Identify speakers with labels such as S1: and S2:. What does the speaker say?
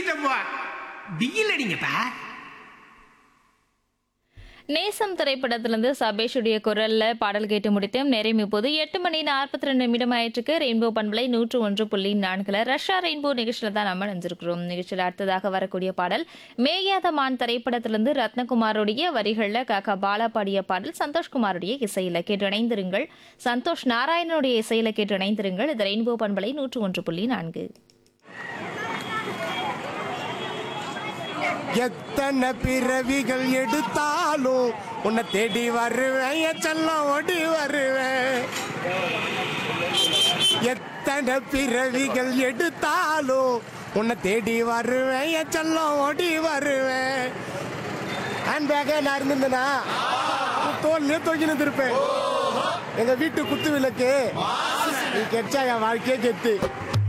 S1: பிடிச்சிட்டப்பா பிகில் அடிங்கப்பா
S2: நேசம் திரைப்படத்திலிருந்து சபேஷுடைய குரல்ல பாடல் கேட்டு முடித்தோம் நேரம் இப்போது எட்டு மணி நாற்பத்தி ரெண்டு நிமிடம் ஆயிற்றுக்கு ரெயின்போ பண்பலை நூற்று ஒன்று புள்ளி நான்குல ரஷ்யா ரெயின்போ நிகழ்ச்சியில தான் நம்ம நினைஞ்சிருக்கிறோம் நிகழ்ச்சியில் அடுத்ததாக வரக்கூடிய பாடல் மேயாத மான் திரைப்படத்திலிருந்து ரத்னகுமாருடைய வரிகள்ல காக்கா பாலா பாடிய பாடல் சந்தோஷ்குமாருடைய இசையில கேட்டு இணைந்திருங்கள் சந்தோஷ் நாராயணனுடைய இசையில கேட்டு இணைந்திருங்கள் இது ரெயின்போ பண்பலை நூற்று ஒன்று புள்ளி நான்கு
S3: எத்தனை பிறவிகள் எடுத்தாலும் உன்னை தேடி வருவேன் என் செல்லம் ஓடி வருவேன் எத்தனை பிறவிகள் எடுத்தாலும் உன்னை தேடி வருவேன் என் செல்லம் ஓடி வருவேன் ஹேண்ட் பேக்கே நான் இருந்திருந்தேனா தோல்லையே தொங்கி நின்றுருப்பேன் எங்க வீட்டு குத்து விளக்கு நீ கெச்சா என் வாழ்க்கையே கெத்து